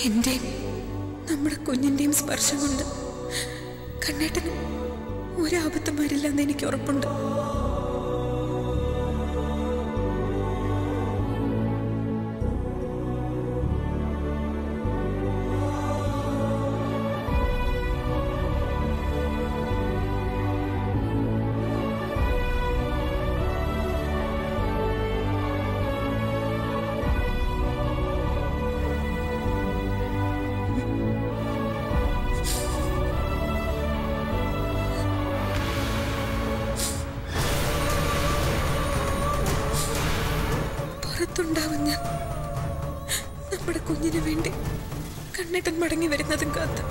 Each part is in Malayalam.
എന്റെയും നമ്മുടെ കുഞ്ഞിന്റെയും സ്പർശം കൊണ്ട് കണ്ണേട്ടന് ഒരാപത്തും വരില്ലെന്ന് എനിക്ക് ഉറപ്പുണ്ട് പുറത്തുണ്ടാവുന്ന നമ്മുടെ കുഞ്ഞിന് വേണ്ടി കണ്ണേട്ടൻ മടങ്ങി വരുന്നതും കാത്ത്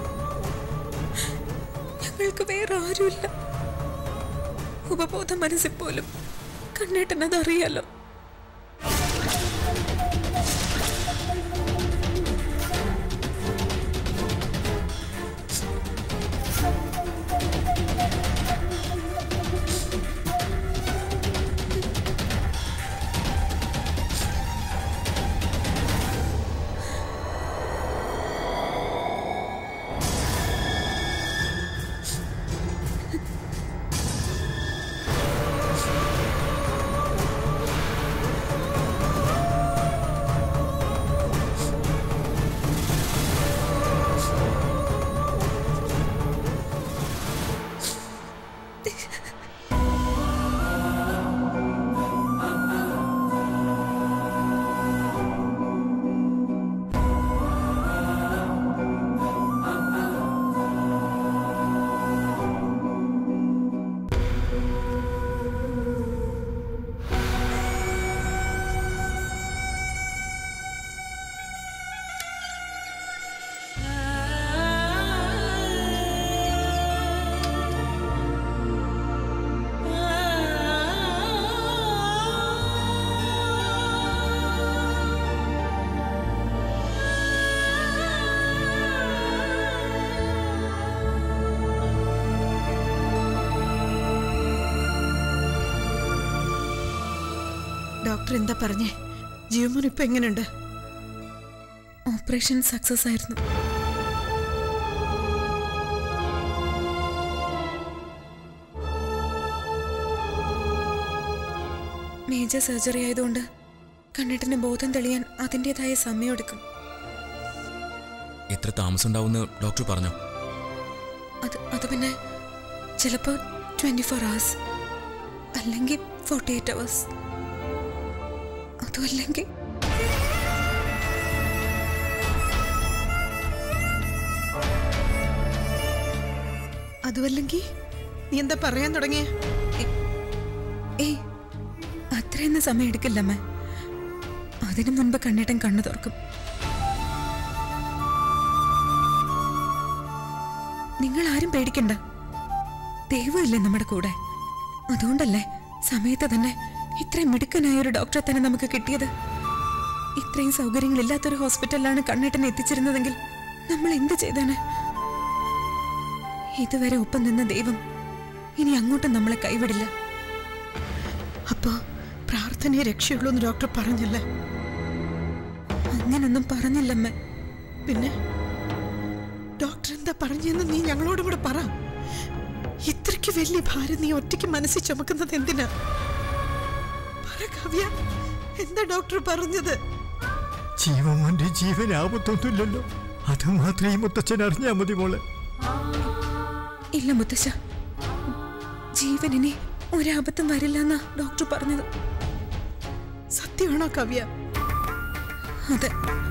ഞങ്ങൾക്ക് വേറെ ആരുമില്ല ഉപബോധ മനസ്സിൽ പോലും കണ്ണേട്ടൻ അതറിയാലോ ഡോക്ടർ എന്താ പറഞ്ഞേ ജീവമോൻ ഇപ്പൊ എങ്ങനെയുണ്ട് ഓപ്പറേഷൻ സക്സസ് ആയിരുന്നു മേജർ സർജറി ആയതുകൊണ്ട് കണ്ണിട്ടിന് ബോധം തെളിയാൻ അതിൻ്റെതായ സമയമെടുക്കും എത്ര താമസം ഉണ്ടാവുമെന്ന് ഡോക്ടർ പറഞ്ഞു അത് അത് പിന്നെ ചിലപ്പോൾ ട്വൻറ്റി ഫോർ അവേഴ്സ് അല്ലെങ്കിൽ ഫോർട്ടി എയ്റ്റ് അവേഴ്സ് അതും അല്ലെങ്കിൽ അതുമല്ലെങ്കിൽ നീ എന്താ പറയാൻ തുടങ്ങിയ ഏയ് അത്രയൊന്നും സമയം എടുക്കില്ലമ്മ അതിനു മുൻപ് കണ്ണേട്ടൻ കണ്ണു തുറക്കും നിങ്ങൾ ആരും പേടിക്കണ്ട ദൈവമില്ലേ നമ്മുടെ കൂടെ അതുകൊണ്ടല്ലേ സമയത്ത് തന്നെ ഇത്രയും മിടുക്കനായ ഒരു ഡോക്ടറെ തന്നെ നമുക്ക് കിട്ടിയത് ഇത്രയും സൗകര്യങ്ങളില്ലാത്തൊരു ഹോസ്പിറ്റലിലാണ് കണ്ണേട്ടനെ എത്തിച്ചിരുന്നതെങ്കിൽ നമ്മൾ എന്ത് ചെയ്തേനെ ഇതുവരെ ഒപ്പം നിന്ന ദൈവം ഇനി അങ്ങോട്ടും നമ്മളെ കൈവിടില്ല അപ്പോ പ്രാർത്ഥനയെ രക്ഷയുള്ളൂ എന്ന് ഡോക്ടർ പറഞ്ഞല്ലേ അങ്ങനൊന്നും പറഞ്ഞില്ലമ്മ പിന്നെ ഡോക്ടർ എന്താ പറഞ്ഞെന്ന് നീ ഞങ്ങളോടും കൂടെ പറ ഇത്രയ്ക്ക് വലിയ ഭാരം നീ ഒറ്റയ്ക്ക് മനസ്സിൽ ചുമക്കുന്നത് എന്തിനാ പറ കാവ്യ എന്താ ഡോക്ടർ പറഞ്ഞത് ജീവമോന്റെ ജീവൻ ആപത്തൊന്നുമില്ലല്ലോ അത് മാത്രമേ ഈ മുത്തച്ഛൻ അറിഞ്ഞാ മതി മോളെ ഇല്ല മുത്തശ്ശ ജീവനിനെ ഒരാപത്തും വരില്ല എന്നാ ഡോക്ടർ പറഞ്ഞത് സത്യമാണോ കാവ്യ അതെ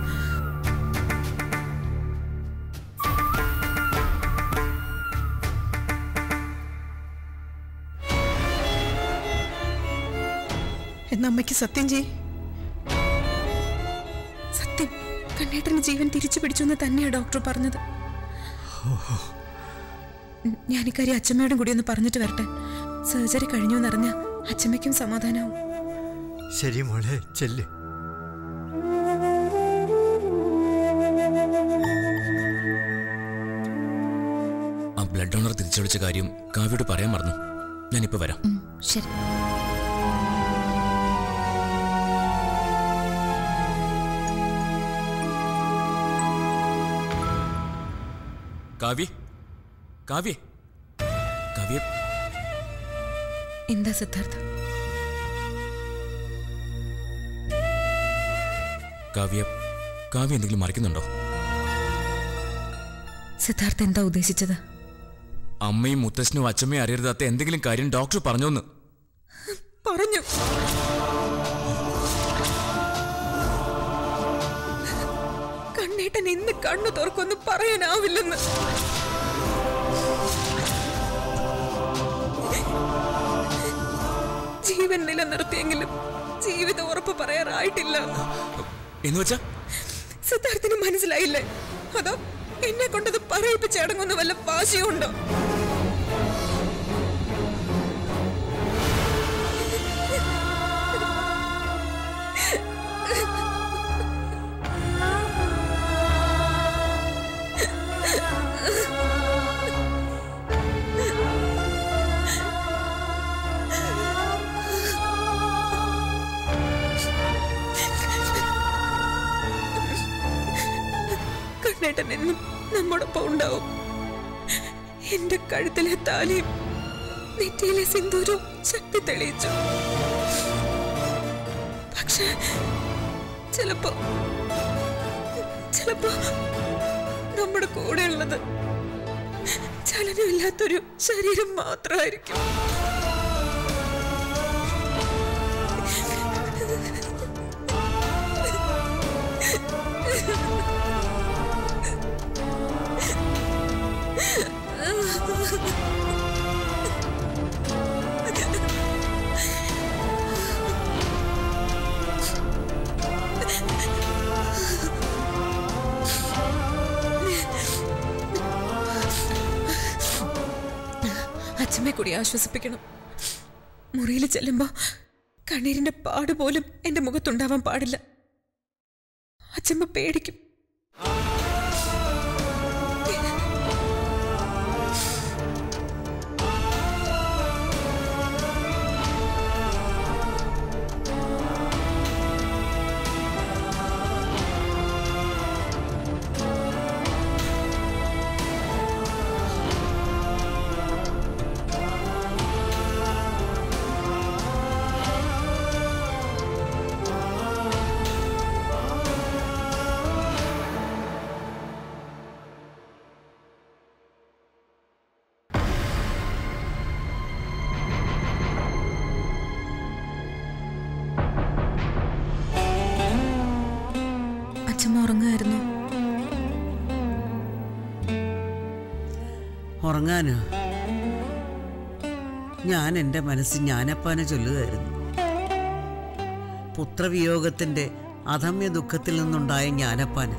എന്നാ അമ്മയ്ക്ക് സത്യം ചെയ് സത്യം കണ്ണേട്ടന് ജീവൻ തിരിച്ചു പിടിച്ചു എന്ന് തന്നെയാ ഡോക്ടർ പറഞ്ഞത് ഉം, ഞാൻ ഇക്കാര്യം അച്ഛമ്മയോടും കൂടി ഒന്ന് പറഞ്ഞിട്ട് വരട്ടെ സർജറി കഴിഞ്ഞു എന്നറിഞ്ഞ അച്ഛമ്മയ്ക്കും സമാധാനാവും ശരി മോളെ ചെല്ല് ആ ബ്ലഡ് ഡോണർ തിരിച്ചു വിളിച്ച കാര്യം കാവ്യോട് പറയാൻ മറന്നു ഞാനിപ്പോ വരാം ഉം, ശരി കാവ്യ കാവ്യ കാവ്യ എന്താ സിദ്ധാർത്ഥ കാവ്യ കാവ്യ എന്തെങ്കിലും മറിക്കുന്നുണ്ടോ സിദ്ധാർത്ഥ എന്താ ഉദ്ദേശിച്ചത് അമ്മയും മുത്തശ്ശനും അച്ഛമ്മയും അറിയരുതാത്ത എന്തെങ്കിലും കാര്യം ഡോക്ടർ പറഞ്ഞോന്ന് പറഞ്ഞു കണ്ണേട്ടൻ ഇന്ന് കണ്ണു തുറക്കൊന്ന് പറയാനാവില്ലെന്ന് ജീവൻ നിലനിർത്തിയെങ്കിലും ജീവിത ഉറപ്പ് പറയാറായിട്ടില്ല എന്ന് വെച്ചാ സിദ്ധാർത്ഥിന് മനസ്സിലായില്ലേ അതോ എന്നെ കൊണ്ടത് പറയിപ്പിച്ച് അടങ്ങുന്ന വല്ല വാശിയുണ്ടോ കണ്ണേട്ടൻ എന്നും നമ്മോടൊപ്പം ഉണ്ടാവും എന്റെ കഴുത്തിലെ താലിയും നെറ്റിയിലെ സിന്ദൂരവും ശക്തി തെളിയിച്ചു പക്ഷെ ചിലപ്പോ ചിലപ്പോ നമ്മുടെ കൂടെയുള്ളത് ചലനമില്ലാത്തൊരു ശരീരം മാത്രമായിരിക്കും അച്ഛമ്മയെ കൂടി ആശ്വസിപ്പിക്കണം മുറിയിൽ ചെല്ലുമ്പോ കണ്ണീരിന്റെ പാട് പോലും എന്റെ മുഖത്തുണ്ടാവാൻ പാടില്ല അച്ഛമ്മ പേടിക്കും അച്ഛമ്മ ഉറങ്ങായിരുന്നു ഉറങ്ങാനോ ഞാൻ എൻ്റെ മനസ്സിൽ ഞാനപ്പാനെ ചൊല്ലുകയായിരുന്നു പുത്രവിയോഗത്തിൻ്റെ അധമ്യ ദുഃഖത്തിൽ നിന്നുണ്ടായ ജ്ഞാനപ്പാന്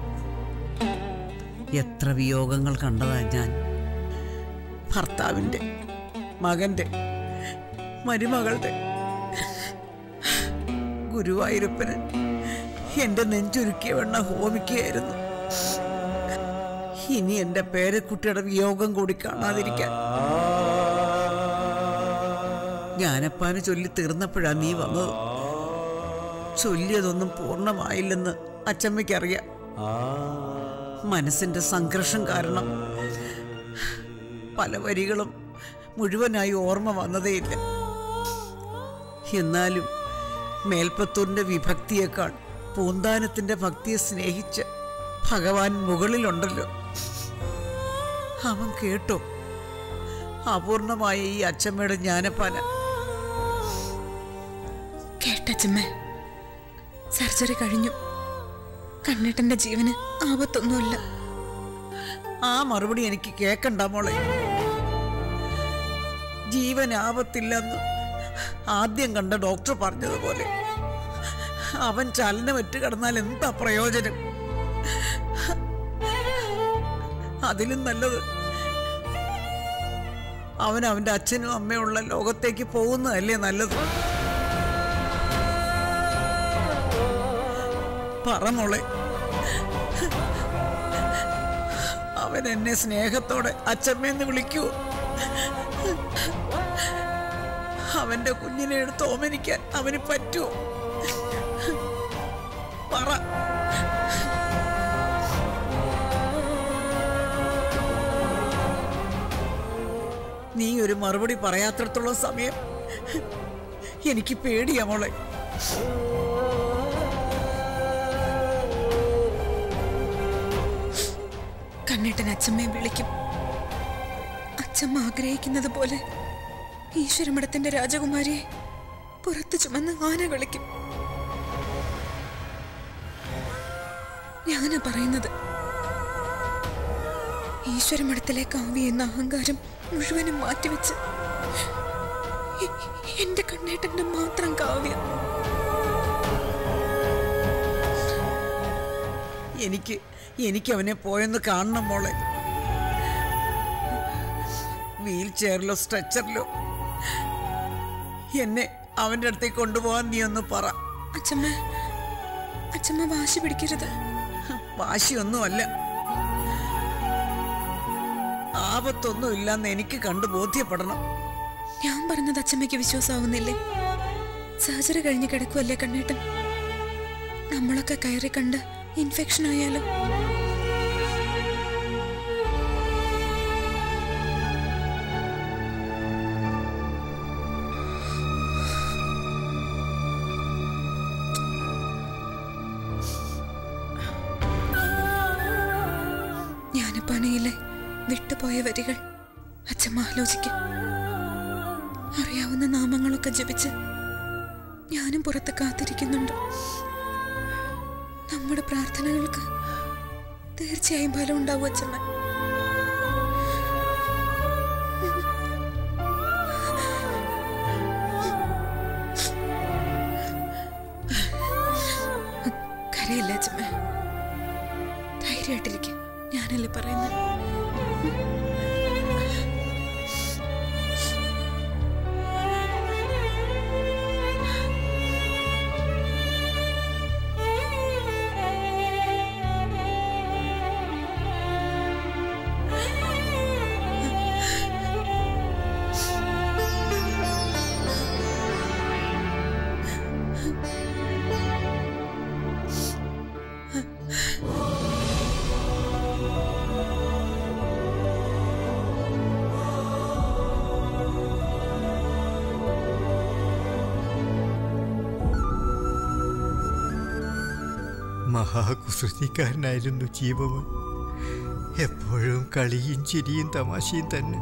എത്ര വിയോഗങ്ങൾ കണ്ടതാ ഞാൻ ഭർത്താവിൻ്റെ മകൻ്റെ മരുമകളുടെ ഗുരുവായൂരപ്പന് എൻ്റെ നെഞ്ചുരുക്കിയ വെണ്ണ ഹോമിക്കുകയായിരുന്നു ഇനി എൻ്റെ പേരക്കുട്ടിയുടെ വിയോഗം കൂടി കാണാതിരിക്കാൻ ഞാനപ്പാന് ചൊല്ലി തീർന്നപ്പോഴാ നീ വന്നത് ചൊല്ലിയതൊന്നും പൂർണ്ണമായില്ലെന്ന് അച്ചമ്മയ്ക്കറിയാം മനസ്സിന്റെ സംഘർഷം കാരണം പല വരികളും മുഴുവനായി ഓർമ്മ വന്നതേയില്ല എന്നാലും മേൽപ്പത്തൂരിന്റെ വിഭക്തിയേക്കാൾ പൂന്താനത്തിന്റെ ഭക്തിയെ സ്നേഹിച്ച് ഭഗവാൻ മുകളിലുണ്ടല്ലോ അവൻ കേട്ടോ അപൂർണമായ ഈ അച്ചമ്മയുടെ ജ്ഞാനപ്പാന കേട്ടച്ചമ്മേ സർജറി കഴിഞ്ഞു കണ്ണേട്ടന്റെ ജീവന് ആപത്തൊന്നുമില്ല ആ മറുപടി എനിക്ക് കേക്കണ്ട മോളെ ജീവൻ ആപത്തില്ലെന്ന് ആദ്യം കണ്ട ഡോക്ടർ പറഞ്ഞതുപോലെ അവൻ ചലനമറ്റ് കിടന്നാൽ എന്താ പ്രയോജനം അതിലും നല്ലത് അവൻ അവന്റെ അച്ഛനും അമ്മയുള്ള ലോകത്തേക്ക് പോകുന്നതല്ലേ നല്ലത് പറ മോളെ അവൻ എന്നെ സ്നേഹത്തോടെ അച്ഛമ്മയെന്ന് വിളിക്കൂ അവന്റെ കുഞ്ഞിനെ എടുത്ത് ഓമനിക്കാൻ അവന് പറ്റുമോ പറ നീ ഒരു മറുപടി പറയാത്രത്തോളം സമയം എനിക്ക് പേടിയാ മോളെ കണ്ണേട്ടൻ അച്ഛമ്മയെ വിളിക്കും അച്ഛമ്മ ആഗ്രഹിക്കുന്നത് പോലെ ഈശ്വരമഠത്തിന്റെ രാജകുമാരിയെ പുറത്തു ചുമന്ന് ആന കളിക്കും ഞാനാ പറയുന്നത് ഈശ്വരമഠത്തിലെ കാവ്യ എന്ന അഹങ്കാരം മുഴുവനും മാറ്റിവെച്ച് എ- എന്റെ കണ്ണേട്ടന്റെ മാത്രം കാവ്യം എനിക്ക് എനിക്ക് അവനെ പോയെന്ന് കാണണം മോളെ വീൽ ചെയറിലോ സ്ട്രെച്ചറിലോ എന്നെ അവന്റെ അടുത്തേക്ക് കൊണ്ടുപോകാൻ നീ ഒന്ന് പറ അച്ഛമ്മ അച്ഛമ്മ വാശി പിടിക്കരുത് വാശിയൊന്നുമല്ല ആപത്തൊന്നും ഇല്ലെന്ന് എനിക്ക് കണ്ടു ബോധ്യപ്പെടണം ഞാൻ പറഞ്ഞത് അച്ഛമ്മയ്ക്ക് വിശ്വാസമാവുന്നില്ലേ സർജറി കഴിഞ്ഞ് കിടക്കുമല്ലേ കണ്ണേട്ടൻ നമ്മളൊക്കെ കയറി കണ്ട് ഇൻഫെക്ഷൻ ആയാലോ ജ്ഞാനപ്പാനയിലെ വിട്ടുപോയ വരികൾ അച്ഛമ്മ ആലോചിക്കും അറിയാവുന്ന നാമങ്ങളൊക്കെ ജപിച്ച് ഞാനും പുറത്ത് കാത്തിരിക്കുന്നുണ്ട് നമ്മുടെ പ്രാർത്ഥനകൾക്ക് തീർച്ചയായും ഫലം ഉണ്ടാവും അച്ഛമ്മ കരയില്ല അച്ഛമ്മ ധൈര്യമായിട്ടിരിക്കും ഞാനല്ലേ പറയുന്നത് മഹാകുസൃതിക്കാരനായിരുന്നു ജീവമോൻ എപ്പോഴും കളിയും ചിരിയും തമാശയും തന്നെ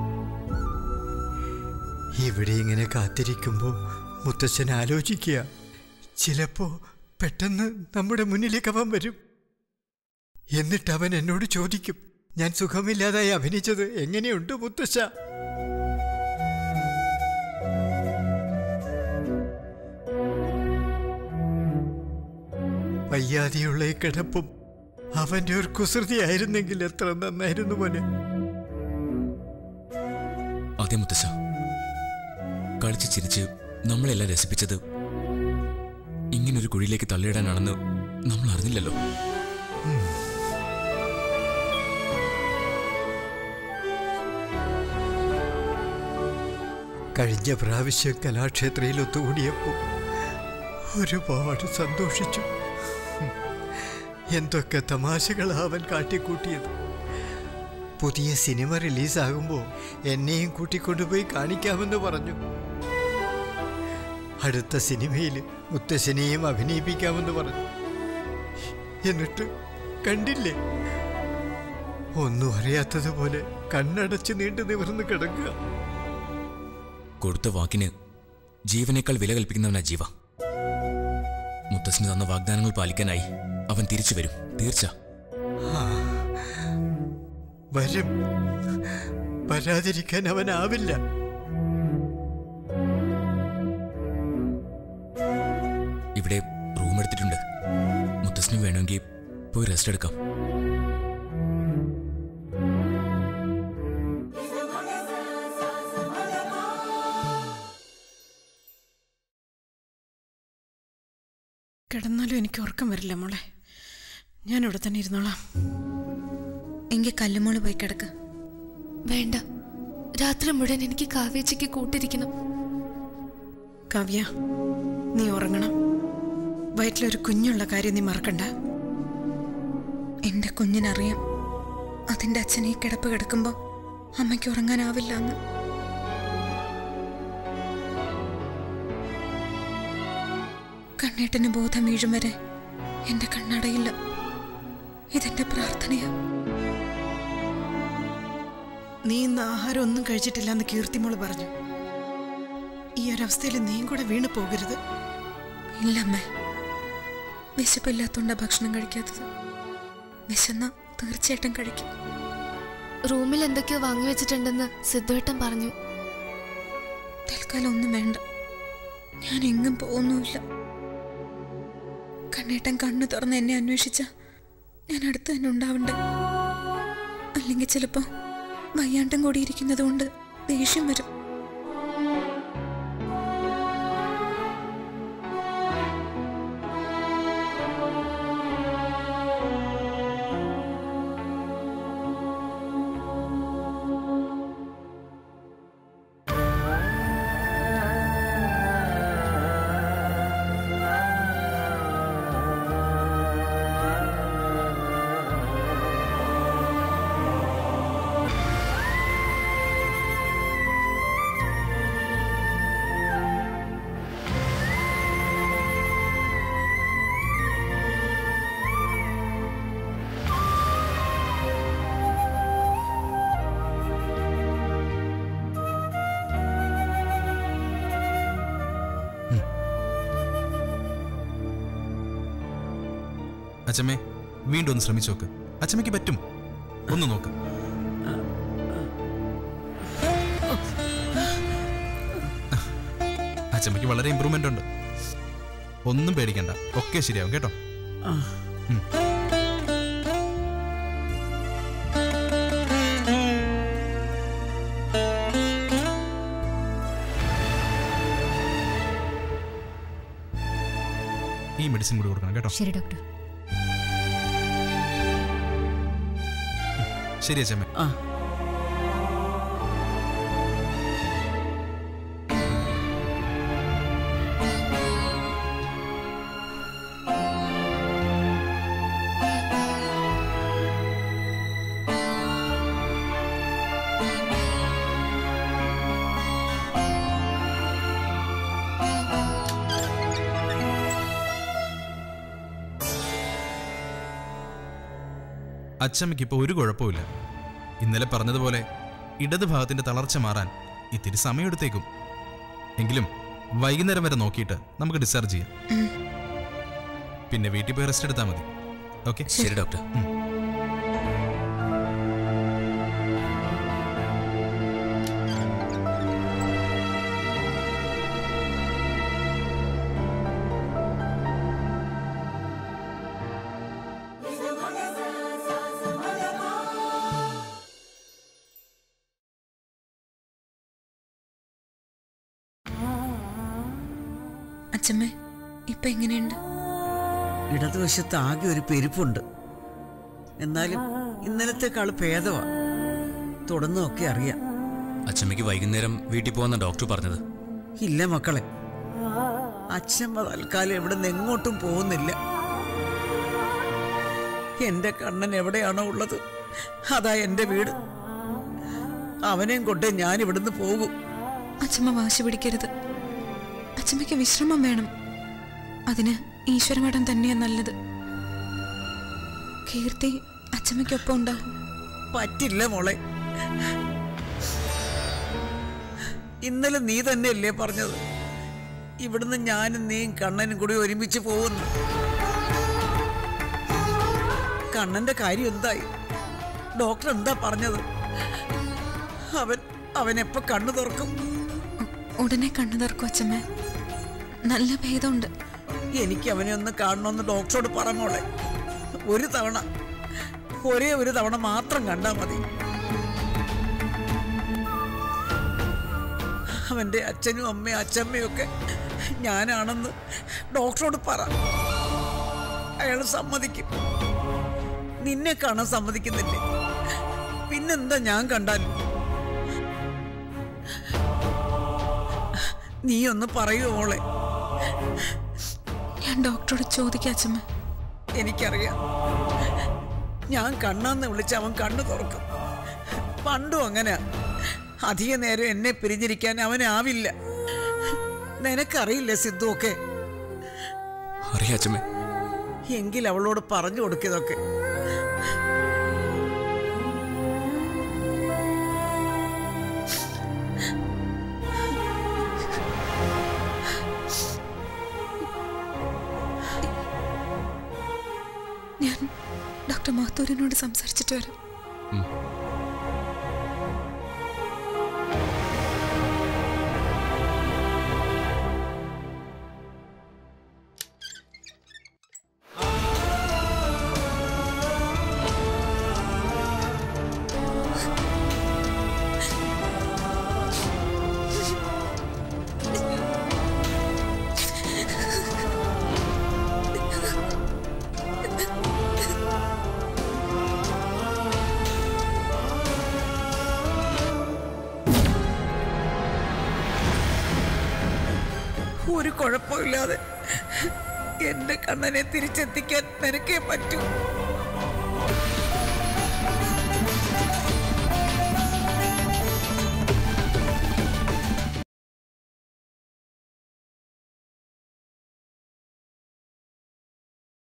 ഇവിടെ ഇങ്ങനെ കാത്തിരിക്കുമ്പോൾ മുത്തച്ഛൻ ആലോചിക്കുക ചിലപ്പോ പെട്ടെന്ന് നമ്മുടെ മുന്നിലേക്ക് അവൻ വരും എന്നിട്ട് അവൻ എന്നോട് ചോദിക്കും ഞാൻ സുഖമില്ലാതായി അഭിനയിച്ചത് എങ്ങനെയുണ്ട് മുത്തശ്ശ വയ്യാതെയുള്ള ഈ കിടപ്പും അവന്റെ ഒരു കുസൃതിയായിരുന്നെങ്കിൽ എത്ര നന്നായിരുന്നു മോനെ അതെ മുത്തശ്ശ കളിച്ച് ചിരിച്ച് നമ്മളെല്ലാം രസിപ്പിച്ചത് ഇങ്ങനൊരു കുഴിയിലേക്ക് തള്ളിയിടാനാണെന്ന് നമ്മൾ അറിഞ്ഞില്ലല്ലോ കഴിഞ്ഞ പ്രാവശ്യം കലാക്ഷേത്രയിൽ ഒത്തുകൂടിയപ്പോൾ ഒരുപാട് സന്തോഷിച്ചു ഉം. എന്തൊക്കെ തമാശകളാ അവൻ കാട്ടിക്കൂട്ടിയത് പുതിയ സിനിമ റിലീസാകുമ്പോൾ എന്നെയും കൂട്ടിക്കൊണ്ടുപോയി കാണിക്കാമെന്ന് പറഞ്ഞു അടുത്ത സിനിമയിൽ മുത്തശ്ശനെയും അഭിനയിപ്പിക്കാമെന്ന് പറഞ്ഞു എന്നിട്ട് കണ്ടില്ലേ ഒന്നും അറിയാത്തതുപോലെ കണ്ണടച്ച് നീണ്ടു നിവർന്ന് കിടക്കുക കൊടുത്ത വാക്കിന് ജീവനേക്കാൾ വില കൽപ്പിക്കുന്നവനാ ജീവ മുത്തശ്ശന് തന്ന വാഗ്ദാനങ്ങൾ പാലിക്കാനായി അവൻ തിരിച്ചു വരും തീർച്ച വരും വരാതിരിക്കാൻ അവനാവില്ല ഇവിടെ റൂം എടുത്തിട്ടുണ്ട് മുത്തശ്ശന് വേണമെങ്കിൽ പോയി റെസ്റ്റ് എടുക്കാം കിടന്നാലും എനിക്ക് ഉറക്കം വരില്ല മോളെ ഞാൻ ഇവിടെ തന്നെ ഇരുന്നോളാം എങ്കിൽ കല്ലുമോള് പോയി കിടക്ക വേണ്ട രാത്രി മുഴുവൻ എനിക്ക് കാവേച്ചിക്ക് കൂട്ടിരിക്കണം കാവ്യ നീ ഉറങ്ങണം വയറ്റിലൊരു കുഞ്ഞുള്ള കാര്യം നീ മറക്കണ്ട എന്റെ കുഞ്ഞിനറിയാം അതിന്റെ അച്ഛൻ ഈ കിടപ്പ് കിടക്കുമ്പോ അമ്മയ്ക്ക് ഉറങ്ങാനാവില്ല എന്ന് കണ്ണേട്ടന് ബോധം വീഴും വരെ എന്റെ കണ്ണടയില്ല ഇതെന്റെ പ്രാർത്ഥനയാ നീ ഇന്ന് ആഹാരം ഒന്നും കഴിച്ചിട്ടില്ല എന്ന് കീർത്തിമോള് പറഞ്ഞു ഈ ഒരവസ്ഥയിൽ നീയും കൂടെ വീണു പോകരുത് ഇല്ലമ്മേ വിശപ്പില്ലാത്തോണ്ടാ ഭക്ഷണം കഴിക്കാത്തത് വിശന്ന തീർച്ചയായിട്ടും കഴിക്കും റൂമിൽ എന്തൊക്കെയോ വാങ്ങി വെച്ചിട്ടുണ്ടെന്ന് സിദ്ധുവേട്ടൻ പറഞ്ഞു തൽക്കാലം ഒന്നും വേണ്ട ഞാൻ എങ്ങും പോകുന്നുമില്ല കണ്ണേട്ടൻ കണ്ണു തുറന്ന് എന്നെ അന്വേഷിച്ച ഞാൻ അടുത്ത് തന്നെ ഉണ്ടാവണ്ടേ അല്ലെങ്കിൽ ചിലപ്പോ വയ്യാണ്ടും കൂടി ഇരിക്കുന്നത് കൊണ്ട് ദേഷ്യം വരും അച്ഛമ്മേ വീണ്ടും ഒന്ന് ശ്രമിച്ചു നോക്ക് അച്ഛമ്മയ്ക്ക് പറ്റും ഒന്ന് നോക്ക് അച്ഛമ്മയ്ക്ക് വളരെ ഇമ്പ്രൂവ്മെന്റ് ഉണ്ട് ഒന്നും പേടിക്കണ്ട ഒക്കെ ശരിയാവും കേട്ടോ ഉം. ഈ മെഡിസിൻ കൂടി കൊടുക്കണം കേട്ടോ ശരി ഡോക്ടർ ശരി അച്ഛമ്മ ആ അച്ഛമ്മയ്ക്ക് ഇപ്പോൾ ഒരു കുഴപ്പമില്ല ഇന്നലെ പറഞ്ഞതുപോലെ ഇടത് ഭാഗത്തിന്റെ തളർച്ച മാറാൻ ഇത്തിരി സമയമെടുത്തേക്കും എങ്കിലും വൈകുന്നേരം വരെ നോക്കിയിട്ട് നമുക്ക് ഡിസ്ചാർജ് ചെയ്യാം പിന്നെ വീട്ടിൽ പോയി റെസ്റ്റ് എടുത്താൽ മതി ഓക്കെ ശരി ഡോക്ടർ അച്ഛമ്മേ ഇപ്പൊ എങ്ങനെയുണ്ട് ഇടതുവശത്ത് ആകെ ഒരു പെരുപ്പുണ്ട് എന്നാലും ഇന്നലത്തെക്കാൾ ഭേദമാ തുടർന്നൊക്കെ അറിയാം അച്ഛമ്മയ്ക്ക് വൈകുന്നേരം വീട്ടിൽ പോകുന്ന ഡോക്ടർ പറഞ്ഞത് ഇല്ല മക്കളെ അച്ഛമ്മ തൽക്കാലം ഇവിടെ നിന്ന് എങ്ങോട്ടും പോകുന്നില്ല എന്റെ കണ്ണൻ എവിടെയാണോ ഉള്ളത് അതാ എന്റെ വീട് അവനെയും കൊണ്ടേ ഞാൻ ഇവിടുന്ന് പോകും അച്ഛമ്മ വാശി പിടിക്കരുത് അച്ഛമ്മയ്ക്ക് വിശ്രമം വേണം അതിന് ഈശ്വരമഠം തന്നെയാ നല്ലത് കീർത്തി അച്ഛമ്മയ്ക്കൊപ്പം ഉണ്ടാകും പറ്റില്ല മോളെ ഇന്നലെ നീ തന്നെയല്ലേ പറഞ്ഞത് ഇവിടുന്ന് ഞാനും നീയും കണ്ണനും കൂടി ഒരുമിച്ച് പോകുന്നു കണ്ണന്റെ കാര്യം എന്തായി ഡോക്ടർ എന്താ പറഞ്ഞത് അവൻ അവൻ എപ്പോ കണ്ണു തുറക്കും ഉ- ഉടനെ കണ്ണു തുറക്കും അച്ഛമ്മ നല്ല ഭേദമുണ്ട് എനിക്ക് അവനെ ഒന്ന് കാണണമെന്ന് ഡോക്ടറോട് പറഞ്ഞോളെ ഒരു തവണ ഒരേ ഒരു തവണ മാത്രം കണ്ടാ മതി അവന്റെ അച്ഛനും അമ്മയും അച്ഛമ്മയും ഒക്കെ ഞാനാണെന്ന് ഡോക്ടറോട് പറ അയാൾ സമ്മതിക്കും നിന്നെ കാണാൻ സമ്മതിക്കുന്നില്ലേ പിന്നെന്താ ഞാൻ കണ്ടാലും നീ ഒന്ന് പറയൂ മോളെ ഞാൻ ഡോക്ടറോട് ചോദിക്കാം അച്ഛമ്മ എനിക്കറിയാം ഞാൻ കണ്ണാന്ന് വിളിച്ച് അവൻ കണ്ണു തുറക്കും പണ്ടും അങ്ങനെ അധിക നേരം എന്നെ പിരിഞ്ഞിരിക്കാൻ അവനാവില്ല നിനക്കറിയില്ല സിദ്ധു ഒക്കെ അറിയാം അച്ഛമ്മേ എങ്കിൽ അവളോട് പറഞ്ഞു കൊടുക്കിയതൊക്കെ ഞാൻ ഡോക്ടർ മാത്തൂരിനോട് സംസാരിച്ചിട്ട് വരാം ഒരു കുഴപ്പമില്ലാതെ എന്റെ കണ്ണനെ തിരിച്ചെത്തിക്കാൻ നിനക്കേ പറ്റൂ